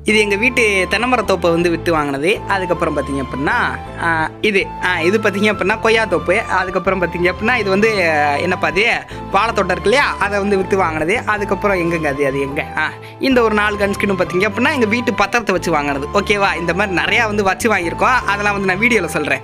இது எங்கள் வீட்டு தென்னமரத்தோப்பை வந்து விற்று வாங்கினது அதுக்கப்புறம் பார்த்தீங்க அப்படின்னா ஆ, இது ஆ, இது பார்த்தீங்க அப்படின்னா கொய்யா தோப்பு அதுக்கப்புறம் பார்த்தீங்க அப்படின்னா இது வந்து ஆ, என்னப்பா அது வாழைத்தோட்டம் இருக்கு இல்லையா அதை வந்து விற்று வாங்கினது அதுக்கப்புறம் எங்கங்க அது அது எங்கே ஆ இந்த ஒரு நாலு கன்ஸ்கின்னு பார்த்தீங்க அப்படின்னா எங்கள் வீட்டு பத்திரத்தை வச்சு வாங்கினது ஓகேவா இந்த மாதிரி நிறையா வந்து வச்சு வாங்கியிருக்கோம் அதெல்லாம் வந்து நான் வீடியோவில் சொல்கிறேன்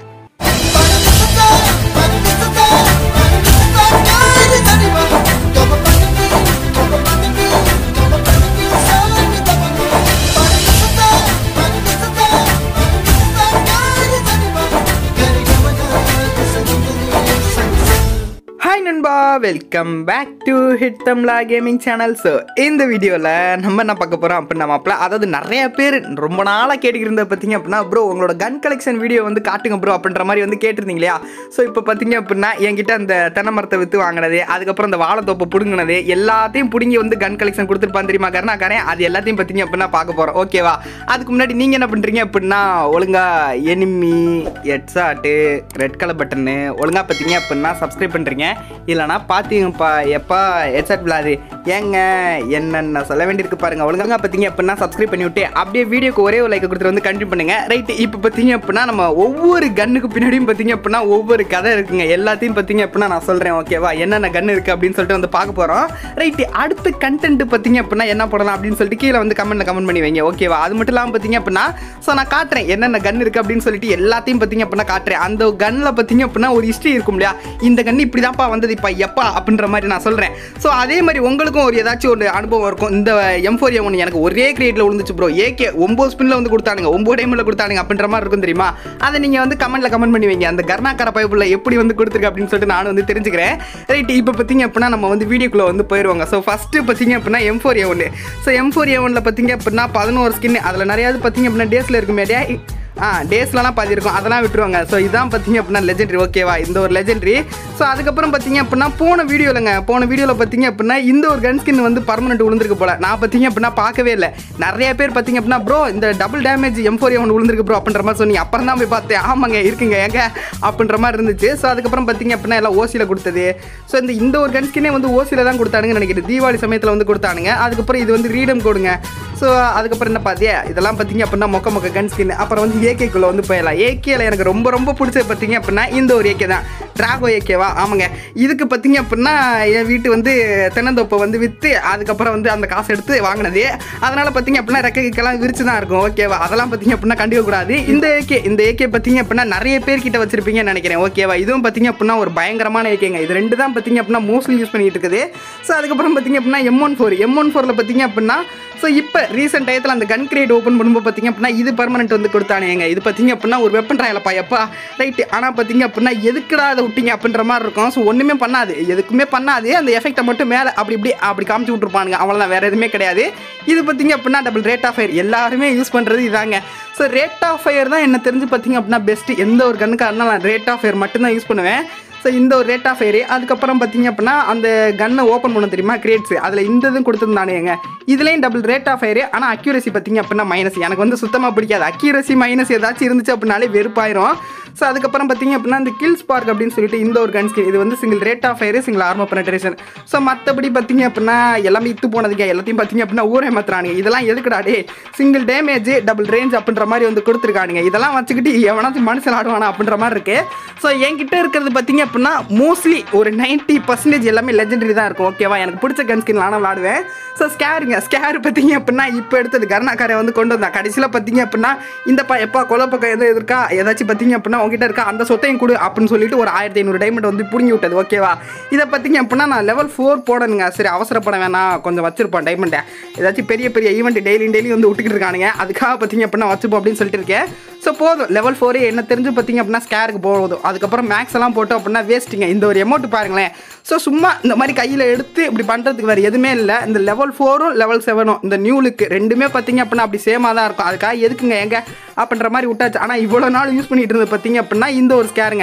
ஹாய் நண்பா வெல்கம் பேக் டு ஹிட் தம்லா கேமிங் சேனல் ஸோ இந்த வீடியோவில் நம்ம என்ன பார்க்க போகிறோம் அப்படின்னா மாப்பிள அதாவது நிறைய பேர் ரொம்ப நாளாக கேட்டுக்கிட்டு இருந்த பார்த்தீங்க அப்படின்னா ப்ரோ உங்களோட கன் கலெக்ஷன் வீடியோ வந்து காட்டுங்க ப்ரோ அப்படின்ற மாதிரி வந்து கேட்டிருந்தீங்க இல்லையா ஸோ இப்போ பார்த்தீங்க அப்படின்னா என்கிட்ட அந்த தென்னை மரத்தை விற்று வாங்கினது அதுக்கப்புறம் அந்த வாழைத்தோப்பை பிடுங்கினது எல்லாத்தையும் பிடுங்கி வந்து கன் கலெக்ஷன் கொடுத்துருப்பான் தெரியுமா கருணாக்காரன் அது எல்லாத்தையும் பார்த்தீங்க அப்படின்னா பார்க்க போகிறோம் ஓகேவா அதுக்கு முன்னாடி நீங்கள் என்ன பண்ணுறீங்க அப்படின்னா ஒழுங்கா enemy headshot red colour button ஒழுங்கா பார்த்தீங்க அப்படின்னா சப்ஸ்கிரைப் பண்ணுறீங்க இல்லைனா பார்த்தீங்கப்பா எப்பா ஹெட்செட் விளாது ஏங்க என்னென்ன சொல்ல வேண்டியிருக்கு பாருங்க ஒழுங்கா பார்த்தீங்க அப்படின்னா சப்ஸ்கிரைப் பண்ணி விட்டு அப்படியே வீடியோக்கு ஒரே ஒரு லைக் கொடுத்துட்டு வந்து கண்டினியூ பண்ணுங்க ரைட் இப்போ பார்த்தீங்க அப்படின்னா நம்ம ஒவ்வொரு கன்னுக்கு பின்னாடியும் பார்த்தீங்க அப்படின்னா ஒவ்வொரு கதை இருக்குங்க எல்லாத்தையும் பார்த்தீங்க அப்படின்னா நான் சொல்கிறேன் ஓகேவா என்னென்ன கன் இருக்குது அப்படின்னு சொல்லிட்டு வந்து பார்க்க போகிறோம் ரைட் அடுத்த கண்டென்ட் பார்த்தீங்க அப்படின்னா என்ன போடலாம் அப்படின்னு சொல்லிட்டு கீழே வந்து கமெண்ட்ல கமெண்ட் பண்ணி வைங்க ஓகேவா அது மட்டும் இல்லாமல் பார்த்தீங்க அப்படின்னா ஸோ நான் காட்டுறேன் என்னென்ன கன் இருக்குது அப்படின்னு சொல்லிட்டு எல்லாத்தையும் பார்த்தீங்க அப்படின்னா காட்டுறேன் அந்த கன்னில் பார்த்தீங்க அப்படின்னா ஒரு ஹிஸ்ட்ரி இருக்கும் இல்லையா இந்த கன் இப்படி தான்ப்பா வந்தது இப்போ எப்பா அப்படின்ற மாதிரி நான் சொல்கிறேன் ஸோ அதே மாதிரி உங்களுக்கும் ஒரு ஏதாச்சும் ஒரு அனுபவம் இருக்கும் இந்த எம் ஃபோர் ஒன்று எனக்கு ஒரே கிரேட்டில் விழுந்துச்சு ப்ரோ ஏகே ஒம்பது ஸ்பின்ல வந்து கொடுத்தானுங்க ஒம்பது டைமில் கொடுத்தானுங்க அப்படின்ற மாதிரி இருக்கும் தெரியுமா அதை நீங்கள் வந்து கமெண்ட்டில் கமெண்ட் பண்ணி வைங்க அந்த கர்நாக்கார பைப்பில் எப்படி வந்து கொடுத்துருக்கு அப்படின்னு சொல்லிட்டு நானும் வந்து தெரிஞ்சுக்கிறேன் ரைட் இப்போ பார்த்தீங்க அப்படின்னா நம்ம வந்து வீடியோக்குள்ளே வந்து போயிடுவாங்க ஸோ ஃபஸ்ட்டு பார்த்தீங்க அப்படின்னா எம் ஃபோர் ஏ ஒன்று ஸோ எம் ஃபோர் ஏ ஒன்றில் பார்த்தீங்க அப்படின்னா பதினோரு ஸ்கின் அதில் நிறையாவது பார்த்தீங்க அப்படின்னா டேஸில் இருக்குமே டே ஆ டேஸ்லலாம் பாதி இருக்கும் அதெல்லாம் விட்டுருவாங்க ஸோ இதான் பார்த்தீங்க அப்படின்னா லெஜெண்டரி ஓகேவா இந்த ஒரு லெஜெண்டரி ஸோ அதுக்கப்புறம் பார்த்தீங்க அப்படின்னா போன வீடியோலங்க போன வீடியோவில் பார்த்தீங்க அப்படின்னா இந்த ஒரு கன் ஸ்கின் வந்து பர்மனெண்ட் விழுந்திருக்கு போல நான் பார்த்தீங்க அப்படின்னா பார்க்கவே இல்லை நிறைய பேர் பார்த்தீங்க அப்படின்னா ப்ரோ இந்த டபுள் டேமேஜ் எம் ஃபோர் ஒன்று விழுந்திருக்கு ப்ரோ அப்படின்ற மாதிரி சொன்னீங்க அப்புறம் தான் போய் பார்த்தேன் ஆமாங்க இருக்குங்க ஏங்க அப்படின்ற மாதிரி இருந்துச்சு ஸோ அதுக்கப்புறம் பார்த்தீங்க அப்படின்னா எல்லாம் ஓசியில் கொடுத்தது ஸோ இந்த இந்த ஒரு கன் ஸ்கின்னே வந்து ஓசியில் தான் கொடுத்தானுங்கன்னு நினைக்கிறேன் தீபாவளி சமயத்தில் வந்து கொடுத்தானுங்க அதுக்கப்புறம் இது வந்து ரீடம் கோடுங்க ஸோ அதுக்கப்புறம் என்ன பார்த்தியா இதெல்லாம் பார்த்தீங்க அப்படின்னா மொக்க மொக்க கன் ஸ்கின் அப்புறம் வந்து ஏகேக்குள்ளே வந்து போயிடலாம் ஏகேல எனக்கு ரொம்ப ரொம்ப பிடிச்சது பார்த்தீங்க அப்படின்னா இந்த ஒரு ஏகே தான் டிராகோ ஏகேவா ஆமாங்க இதுக்கு பார்த்தீங்க அப்படின்னா என் வீட்டு வந்து தென்னந்தோப்பை வந்து விற்று அதுக்கப்புறம் வந்து அந்த காசு எடுத்து வாங்கினது அதனால் பார்த்தீங்க அப்படின்னா ரெக்கைக்கெல்லாம் விரிச்சு தான் இருக்கும் ஓகேவா அதெல்லாம் பார்த்தீங்க அப்படின்னா கண்டிக்க கூடாது இந்த ஏகே இந்த ஏகே பார்த்தீங்க அப்படின்னா நிறைய பேர் கிட்ட வச்சிருப்பீங்கன்னு நினைக்கிறேன் ஓகேவா இதுவும் பார்த்தீங்க அப்படின்னா ஒரு பயங்கரமான ஏகேங்க இது ரெண்டு தான் பார்த்தீங்க அப்படின்னா மோஸ்ட்லி யூஸ் பண்ணிட்டு இருக்குது ஸோ அதுக்கப்புறம் பார்த்தீங்க அப்படின்னா M one four M one ஃபோரில் பார்த்தீங்க அப்படின்னா ஸோ இப்போ ரீசெண்ட் டயத்தில் அந்த கன் கிரேட் ஓப்பன் பண்ணும்போது பார்த்தீங்க அப்படின்னா இது பர்மனெண்ட் வந்து கொடுத்தானுங்க இது பார்த்தீங்க அப்படின்னா ஒரு வெப்பன் ட்ராயலப்பா எப்பா ரைட்டு ஆனால் பார்த்தீங்க அப்படின்னா எதுக்குடா அதை விட்டீங்க அப்படின்ற மாதிரி இருக்கும் ஸோ ஒன்றுமே பண்ணாது எதுக்குமே பண்ணாது அந்த எஃபெக்ட்டை மட்டும் மேலே அப்படி இப்படி அப்படி காமிச்சு விட்ருப்பானுங்க அவ்வளோதான் வேறு எதுவுமே கிடையாது இது பார்த்தீங்க அப்படின்னா டபுள் ரேட் ஆஃப் ஃபயர் எல்லாருமே யூஸ் பண்ணுறது இதாங்க ஸோ ரேட் ஆஃப் ஃபயர் தான் என்ன தெரிஞ்சு பார்த்தீங்க அப்படின்னா பெஸ்ட்டு எந்த ஒரு கண்ணுக்காக இருந்தாலும் நான் ரேட் ஆஃப் ஃபயர் மட்டும்தான் யூஸ் பண்ணுவேன் ஸோ இந்த ஒரு ரேட் ஆஃப் ஃபயரு அதுக்கப்புறம் பார்த்தீங்க அப்படின்னா அந்த கன்னை ஓப்பன் பண்ண தெரியுமா கிரேட்ஸ் அதில் இந்த இதுவும் கொடுத்துருந்தானுங்க இதுலேயும் டபுள் ரேட் ஆஃப் ஃபயரு ஆனால் அக்யூரசி பார்த்தீங்க அப்படின்னா மைனஸ் எனக்கு வந்து சுத்தமாக பிடிக்காது அக்யூரசி மைனஸ் ஏதாச்சும் இருந்துச்சு அப்படின்னாலே வெறுப்பாயிரும் ஸோ அதுக்கப்புறம் பார்த்தீங்க அப்படின்னா இந்த கில் ஸ்பார்க் அப்படின்னு சொல்லிட்டு இந்த ஒரு கன் ஸ்கின் இது வந்து single rate of fire single armour penetration so மற்றபடி பார்த்தீங்க அப்படின்னா எல்லாமே இத்து போனதுக்கு எல்லாத்தையும் பார்த்தீங்க அப்படின்னா ஊரே மாத்துறானுங்க இதெல்லாம் எதுக்குடா டே சிங்கிள் டேமேஜ் டபுள் ரேஞ்ச் அப்படின்ற மாதிரி வந்து கொடுத்துருக்கானுங்க இதெல்லாம் வச்சுக்கிட்டு எவனாச்சும் மனுஷன் ஆடுவானா அப்படின்ற மாதிரி இருக்கு ஸோ என்கிட்ட இருக்கிறது பார்த்தீங்க அப்படின்னா மோஸ்ட்லி ஒரு நைன்ட்டி பர்சன்டேஜ் எல்லாமே லெஜெண்டரி தான் இருக்கும் ஓகேவா எனக்கு பிடிச்ச கன் ஸ்கின் நானும் விளாடுவேன் ஸோ ஸ்கேருங்க ஸ்கேர் பார்த்தீங்க அப்படின்னா இப்போ எடுத்தது கருணாக்காரை வந்து கொண்டு வந்தேன் கடைசியில் பார்த்தீங்க அப்படின்னா இந்த பா எப்பா கொலை பக்கம் எதுவும் இருக்கா ஏதாச்சும் பார்த்தீங்க அப்படின்னா உங்ககிட்ட இருக்கா அந்த சொத்தையும் கொடு அப்படின்னு சொல்லிட்டு ஒரு ஆயிரத்தி ஐநூறு டைமண்ட் வந்து புடுங்கி விட்டது ஓகேவா இதை பார்த்தீங்க அப்படின்னா நான் லெவல் ஃபோர் போடணுங்க சரி அவசரப்பட வேணாம் கொஞ்சம் வச்சிருப்பேன் டைமண்டை ஏதாச்சும் பெரிய பெரிய ஈவெண்ட் டெய்லி டெய்லி வந்து விட்டுக்கிட்டு இருக்கானுங்க அதுக்காக பார்த்தீங்க அப்படின்னா வச்சுப்போம் அப்படின்னு சொல்லிட்டு இருக்கேன் ஸோ போதும் லெவல் ஃபோரே என்ன தெரிஞ்சு பார்த்தீங்க அப்படின்னா ஸ்கேருக்கு போதும் அதுக்கப்புறம் மேக்ஸ் எல்லாம் போட்டோம் அப்படின்னா வேஸ்ட்டுங்க இந்த ஒரு அமௌண்ட் பாருங்களேன் ஸோ சும்மா இந்த மாதிரி கையில் எடுத்து இப்படி பண்ணுறதுக்கு வேறு எதுவுமே இல்லை இந்த லெவல் ஃபோரும் லெவல் செவனும் இந்த நியூ லுக்கு ரெண்டுமே பார்த்தீங்க அப்படின்னா அப்படி சேமாக தான் இருக்கும் அதுக்காக எதுக்குங்க எங்க அப்படின்ற மாதிரி விட்டாச்சு ஆனால் இவ்வளோ நாள் யூஸ் பண்ணிட்டு இருந்தது பார்த்தீங்க அப்படின்னா இந்த ஒரு ஸ்கேருங்க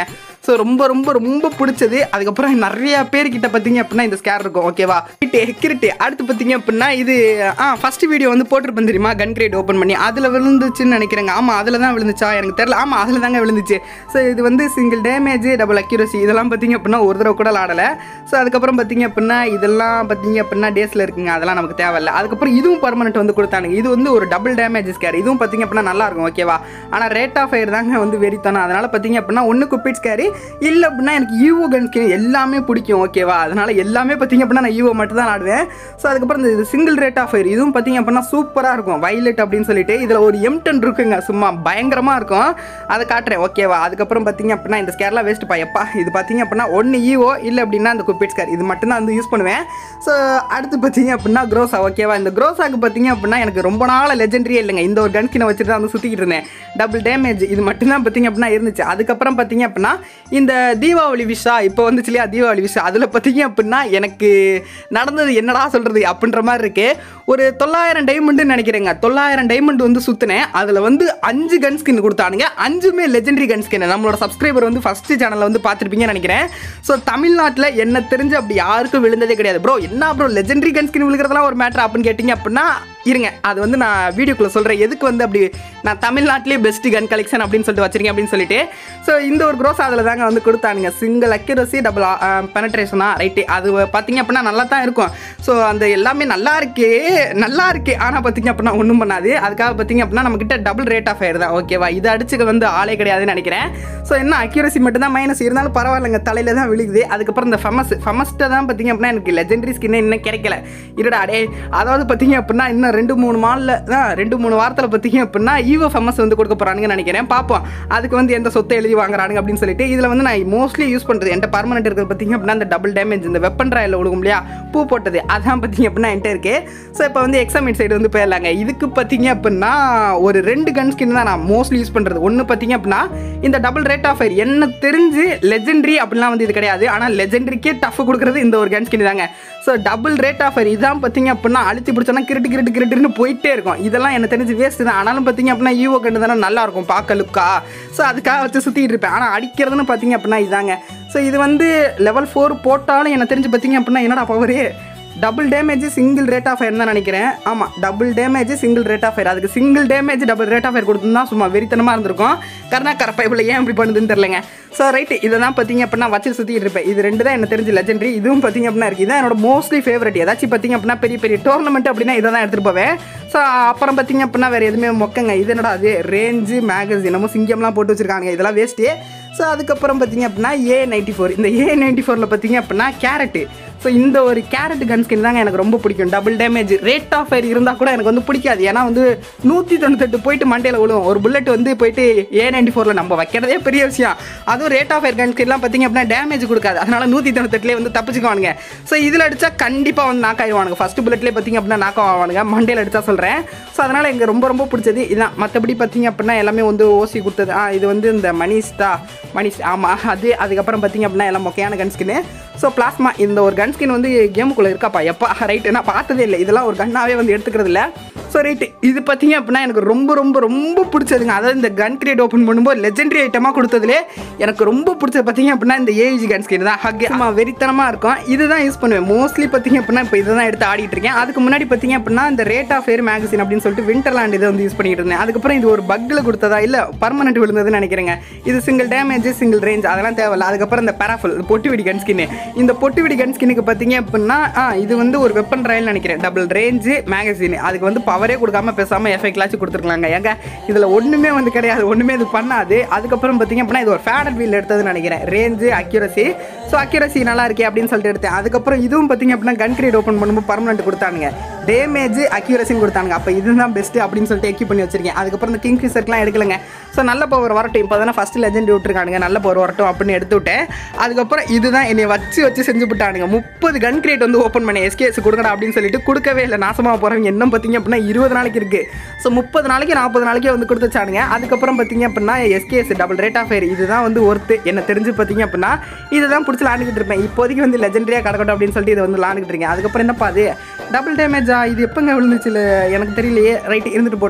ஸோ ரொம்ப ரொம்ப ரொம்ப பிடிச்சது அதுக்கப்புறம் நிறைய பேர்கிட்ட பார்த்தீங்க அப்படின்னா இந்த ஸ்கேர் இருக்கும் ஓகேவா கிரிட்டு அடுத்து பார்த்தீங்க அப்படின்னா இது ஆ ஃபர்ஸ்ட் வீடியோ வந்து போட்டிருப்பேன் தெரியுமா கன் கிரேட் ஓப்பன் பண்ணி அதில் விழுந்துச்சுன்னு நினைக்கிறேங்க ஆமாம் அதில் தான் விழுந்துச்சா எனக்கு தெரியல ஆமாம் அதில் தாங்க விழுந்துச்சு ஸோ இது வந்து சிங்கிள் டேமேஜ் டபுள் அக்யூரசி இதெல்லாம் பார்த்தீங்க அப்படின்னா ஒரு தடவை கூட ஆடலை ஸோ அதுக்கப்புறம் பார்த்தீங்க அப்படின்னா இதெல்லாம் பார்த்தீங்க அப்படின்னா டேஸில் இருக்குங்க அதெல்லாம் நமக்கு தேவையில்ல அதுக்கப்புறம் இதுவும் பர்மனெண்ட் வந்து கொடுத்தானுங்க இது வந்து ஒரு டபுள் டேமேஜ் ஸ்கேர் இதுவும் பார்த்தீங்க அப்படின்னா நல்லா இருக்கும் ஓகேவா ஆனால் ரேட் ஆஃப் ஃபயர் தாங்க வந்து வெறித்தனம் அதனால் பார்த்தீங்க அப்படின்னா ஒன்று குப்பிட் ஸ்கேரி இல்லை அப்படின்னா எனக்கு ஈவோ கன் ஸ்கின் எல்லாமே பிடிக்கும் ஓகேவா அதனால் எல்லாமே பார்த்தீங்க அப்படின்னா நான் ஈவோ மட்டும் தான் ஆடுவேன் ஸோ அதுக்கப்புறம் இந்த சிங்கிள் ரேட் ஆஃப் ஃபயர் இதுவும் பார்த்தீங்க அப்படின்னா சூப்பராக இருக்கும் வைலட் அப்படின்னு சொல்லிட்டு இதில் ஒரு எம் டென் இருக்குங்க சும்மா பயங்கரமாக இருக்கும் அதை காட்டுறேன் ஓகேவா அதுக்கப்புறம் பார்த்தீங்க அப்படின்னா இந்த ஸ்கேர்லாம் வேஸ்ட் எப்பா இது பார்த்தீங்க அப்படின்னா ஒன்று ஈவோ இல்லை அப்படின்னா அந்த குப்பிட் ஸ்கேர் இது மட்டும் தான் வந்து யூஸ் பண்ணுவேன் ஸோ அடுத்து பார்த்தீங்க அப்படின்னா க்ரோஸா ஓகேவா இந்த க்ரோஸாக்கு பார்த்தீங்க அப்படின்னா எனக்கு ரொம்ப நாள் லெஜெண்டரியே இல்லைங்க இந்த ஒரு கன் ஸ்கினை வச்சுட்டு தான் வந்து சுற்றிக்கிட்டு இருந்தேன் டபுள் டேமேஜ் இது மட்டும்தான் பார்த்தீங்க அப்படின்னா இருந்துச்சு அதுக்கப்புறம் பார்த்தீங்க அப்படின்னா இந்த தீபாவளி விஷா இப்போ வந்துச்சு இல்லையா தீபாவளி விஷா அதில் பார்த்தீங்க அப்படின்னா எனக்கு நடந்தது என்னடா சொல்கிறது அப்படின்ற மாதிரி இருக்கு ஒரு தொள்ளாயிரம் டைமண்டுன்னு நினைக்கிறேங்க தொள்ளாயிரம் டைமண்ட் வந்து சுற்றினேன் அதில் வந்து அஞ்சு கன் ஸ்கின் கொடுத்தானுங்க அஞ்சுமே லெஜெண்டரி கன் ஸ்கின் நம்மளோட சப்ஸ்கிரைபர் வந்து ஃபஸ்ட்டு சேனலில் வந்து பார்த்துருப்பீங்கன்னு நினைக்கிறேன் ஸோ தமிழ்நாட்டில் என்ன தெரிஞ்சு அப்படி யாருக்கும் விழுந்ததே கிடையாது ப்ரோ என்ன ப்ரோ லெஜெண்டரி கன் ஸ்கின் விழுகிறதுலாம் ஒரு மேட்ரு அப்படின்னு கேட்டிங்க அப்படின்னா இருங்க அது வந்து நான் வீடியோக்குள்ளே சொல்கிறேன் எதுக்கு வந்து அப்படி நான் தமிழ்நாட்டிலே பெஸ்ட் கன் கலெக்ஷன் அப்படின்னு சொல்லிட்டு வச்சிருக்கேன் அப்படின்னு சொல்லிட்டு ஸோ இந்த ஒரு க்ரோஸ் அதில் தாங்க வந்து கொடுத்தானுங்க சிங்கிள் அக்யூரசி டபுள் பெனட்ரேஷனா ரைட்டு அது பார்த்தீங்க அப்படின்னா நல்லா தான் இருக்கும் ஸோ அந்த எல்லாமே நல்லா இருக்கே நல்லா இருக்கே ஆனால் பார்த்தீங்க அப்படின்னா ஒன்றும் பண்ணாது அதுக்காக பார்த்தீங்க அப்படின்னா நம்மக்கிட்ட டபுள் ரேட் ஆஃப் ஃபயர் தான் ஓகேவா இது அடிச்சுக்க வந்து ஆளே கிடையாதுன்னு நினைக்கிறேன் ஸோ என்ன அக்யூரசி மட்டும் தான் மைனஸ் இருந்தாலும் பரவாயில்லைங்க தலையில் தான் விழுகுது அதுக்கப்புறம் இந்த ஃபமஸ் ஃபமஸ்ட்டை தான் பார்த்தீங்க அப்படின்னா எனக்கு லெஜெண்டரி ஸ்கின்னே இன்னும் கிடைக்கல இருடா டே அதாவது பார்த்தீங்க அப்படின்னா இன்னும் ரெண்டு மூணு மாலில் தான் ரெண்டு மூணு வாரத்தில் பார்த்தீங்க அப்படின்னா ஈவோ ஃபேமஸ் வந்து கொடுக்க போகிறானுங்கன்னு நினைக்கிறேன் பார்ப்போம் அதுக்கு வந்து எந்த சொத்தை எழுதி வாங்குறானுங்க அப்படின்னு சொல்லிட்டு இதில் வந்து நான் மோஸ்ட்லி யூஸ் பண்ணுறது என்கிட்ட பர்மனெண்ட் இருக்கிறது பார்த்தீங்க அப்படின்னா அந்த டபுள் டேமேஜ் இந்த வெப்பன் ராயில் விழுகும் இல்லையா பூ போட்டது அதான் பார்த்தீங்க அப்படின்னா என்கிட்ட இருக்கு ஸோ இப்போ வந்து எக்ஸாமின் சைடு வந்து போயிடலாங்க இதுக்கு பார்த்தீங்க அப்படின்னா ஒரு ரெண்டு கன் ஸ்கின் தான் நான் மோஸ்ட்லி யூஸ் பண்ணுறது ஒன்று பார்த்தீங்க அப்படின்னா இந்த டபுள் ரேட் ஆஃப் ஃபயர் என்ன தெரிஞ்சு லெஜெண்டரி அப்படிலாம் வந்து இது கிடையாது ஆனால் லெஜெண்டரிக்கே டஃப் கொடுக்குறது இந்த ஒரு கன் ஸ்கின் தாங்க so double rate of fire இதான் பார்த்தீங்க அப்படின்னா அழுத்தி பிடிச்சோன்னா கிரிட்டு கிரிட்டு கிரிட்டுன்னு போயிட்டே இருக்கும் இதெல்லாம் எனக்கு தெரிஞ்சு வேஸ்ட் தான் ஆனாலும் பார்த்தீங்க அப்படின்னா ஈவோ கண்டு தானே நல்லா இருக்கும் பார்க்க லுக்கா ஸோ அதுக்காக வச்சு சுற்றிட்டு இருப்பேன் ஆனால் அடிக்கிறதுன்னு பார்த்தீங்க அப்படின்னா இதாங்க ஸோ இது வந்து லெவல் ஃபோர் போட்டாலும் எனக்கு தெரிஞ்சு பார்த்தீங்க அப்படின்னா என்னடா power double damage single rate of fire தான் நினைக்கிறேன் ஆமாம் double damage single rate of fire அதுக்கு single damage double rate of fire கொடுத்துருந்தா சும்மா வெறித்தனமாக இருந்திருக்கும் கர்ணா கரப்பை இவ்வளோ ஏன் இப்படி பண்ணுதுன்னு தெரிலங்க ஸோ ரைட்டு இதை தான் பார்த்தீங்க அப்படின்னா வச்சு சுற்றிட்டு இருப்பேன் இது ரெண்டு தான் எனக்கு தெரிஞ்ச லெஜெண்டரி இதுவும் பார்த்தீங்க அப்படின்னா இருக்குது இதான் என்னோட மோஸ்ட்லி ஃபேவரட் ஏதாச்சும் பார்த்தீங்க அப்படின்னா பெரிய பெரிய டோர்னமெண்ட் அப்படின்னா இதை தான் எடுத்துகிட்டு போவேன் ஸோ அப்புறம் பார்த்தீங்க அப்படின்னா வேறு எதுவுமே மொக்கங்க இது என்னடா அது ரேஞ்சு மேகசின் நம்ம சிங்கம்லாம் போட்டு வச்சிருக்காங்க இதெல்லாம் வேஸ்ட்டு ஸோ அதுக்கப்புறம் பார்த்தீங்க அப்படின்னா ஏ நைன்டி ஃபோர் இந்த ஏ நைன்டி ஃபோரில் பார்த்தீங்க அப்படின்னா கேரட்டு ஸோ இந்த ஒரு கேரட் கன் ஸ்கின் தாங்க எனக்கு ரொம்ப பிடிக்கும் double damage rate of fire இருந்தால் கூட எனக்கு வந்து பிடிக்காது ஏன்னா வந்து நூற்றி தொண்ணூத்தெட்டு போயிட்டு மண்டையில் விழுவும் ஒரு புல்லட் வந்து போயிட்டு ஏ நைன்டி ஃபோரில் நம்ம வைக்கிறதே பெரிய விஷயம் அதுவும் ரேட் ஆஃப் ஃபயர் கன் ஸ்கின்லாம் பார்த்தீங்க அப்படின்னா டேமேஜ் கொடுக்காது அதனால நூற்றி தொண்ணூத்தெட்டுலேயே வந்து தப்பிச்சுக்குவானுங்க ஸோ இதில் அடித்தா கண்டிப்பாக வந்து நாக் ஆயிடுவானுங்க ஃபஸ்ட் புல்லட்லேயே பார்த்தீங்க அப்படின்னா நாக் ஆவானுங்க மண்டையில் அடித்தா சொல்கிறேன் ஸோ அதனால் எனக்கு ரொம்ப ரொம்ப பிடிச்சது இதுதான் மற்றபடி பார்த்தீங்க அப்படின்னா எல்லாமே வந்து ஓசி கொடுத்தது ஆ இது வந்து இந்த மணிஷ்டா மணிஷ் ஆமாம் அது அதுக்கப்புறம் பார்த்தீங்க அப்படின்னா எல்லாம் மொக்கையான கன் ஸ்கின்னு ஸோ பிளாஸ்மா இந்த ஒரு கன் ஸ்கின் வந்து கேமுக்குள்ளே இருக்காப்பா எப்பா ரைட்டு நான் பார்த்ததே இல்லை இதெல்லாம் ஒரு கன்னாவே வந்து எடுத்துக்கிறது இல்லை ஸோ ரைட்டு இது பார்த்தீங்க அப்படின்னா எனக்கு ரொம்ப ரொம்ப ரொம்ப பிடிச்சதுங்க அதாவது இந்த கன் கிரியேட் ஓப்பன் பண்ணும்போது லெஜெண்டரி ஐட்டமாக கொடுத்ததுலே எனக்கு ரொம்ப பிடிச்சது பார்த்தீங்க அப்படின்னா இந்த ஏஜி கன் ஸ்கின் தான் ஹக் ஆமாம் வெறித்தனமாக இருக்கும் இதுதான் யூஸ் பண்ணுவேன் மோஸ்ட்லி பார்த்தீங்க அப்படின்னா இப்போ இதை தான் எடுத்து ஆடிட்டு இருக்கேன் அதுக்கு முன்னாடி பார்த்தீங்க அப்படின்னா இந்த ரேட் ஆஃப் ஏர் மேகசின் அப்படின்னு சொல்லிட்டு விண்டர்லாண்ட் இதை வந்து யூஸ் பண்ணிட்டு இருந்தேன் அதுக்கப்புறம் இது ஒரு பக்கில் கொடுத்ததா இல்லை பர்மனெண்ட் விழுந்ததுன்னு நினைக்கிறேங்க இது சிங்கிள் டேமேஜ் சிங்கிள் ரேஞ்ச் அதெல்லாம் தேவையில்ல அதுக்கப்புறம் இந்த பேராஃபுல் பொட்டு வெடி கன் ஸ்கின் இந்த பொட்டு வெடி கன் ஸ்கின்னுக்கு பார்த்தீங்க அப்படின்னா ஆ, இது வந்து ஒரு வெப்பன் ராயல் நினைக்கிறேன் டபுள் ரேஞ்சு மேகசின் அதுக்கு வந்து பவரே கொடுக்காம பேசாமல் எஃபெக்ட்லாச்சும் கொடுத்துருக்கலாங்க ஏங்க இதில் ஒன்றுமே வந்து கிடையாது ஒன்றுமே இது பண்ணாது அதுக்கப்புறம் பார்த்தீங்க அப்படின்னா இது ஒரு ஃபேடட் வீல் எடுத்ததுன்னு நினைக்கிறேன் ரேஞ்சு அக்யூரசி ஸோ அக்யூரசி நல்லா இருக்கே அப்படின்னு சொல்லிட்டு எடுத்தேன் அதுக்கப்புறம் இதுவும் பார்த்தீங்க அப்படின்னா கன் கிரேட் ஓப்பன் பண்ணும்போது பர்மனெண்ட் கொடுத்தானுங்க டேமேஜ் அக்யூரசின்னு கொடுத்தானுங்க அப்போ இதுதான் பெஸ்ட்டு அப்படின்னு சொல்லிட்டு எக்கி பண்ணி வச்சிருக்கேன் அதுக்கப்புறம் இந்த கிங் ஃபிஷர்லாம் எடுக்கலங்க ஸோ நல்ல பவர் வரட்டும் இப்போ தானே ஃபஸ்ட்டு லெஜெண்ட் விட்டுருக்கானுங்க நல்ல பவர் வரட்டும் அப்படின்னு எடுத்து விட்டேன் அதுக்கப்புறம் இதுதான் என்னை வச்சு வச்சு செஞ்சு விட்டானுங்க முப்பது கன் கிரேட் வந்து ஓப்பன் பண்ணி எஸ்கேஎஸ் கொடுங்கடா அப்படின்னு சொல்லிட்டு கொடுக்கவே இல்லை நாசமாக போகிறவங்க என்ன பார்த்தீங்க அப்படின்னா இருபது நாளைக்கு இருக்குது ஸோ முப்பது நாளைக்கு நாற்பது நாளைக்கே வந்து கொடுத்து வச்சானுங்க அதுக்கப்புறம் பார்த்தீங்க அப்படின்னா SKS double rate of fire இதுதான் வந்து ஒர்த்து என்ன தெரிஞ்சு பார்த்தீங்க அப்படின்னா இதுதான் பிடிச்சி விளாண்டுக்கிட்டு இருப்பேன் இப்போதைக்கு வந்து லெஜெண்டரியாக கிடக்கட்டும் அப்படின்னு சொல்லிட்டு இதை வந்து விளாண்டுக்கிட்டு இருக்கேன் அதுக்கப்புறம் என்னப்பா அது டபுள் டேமேஜா இது எப்போங்க விழுந்துச்சு எனக்கு தெரியலையே ரைட் இருந்துட்டு போட்டோம்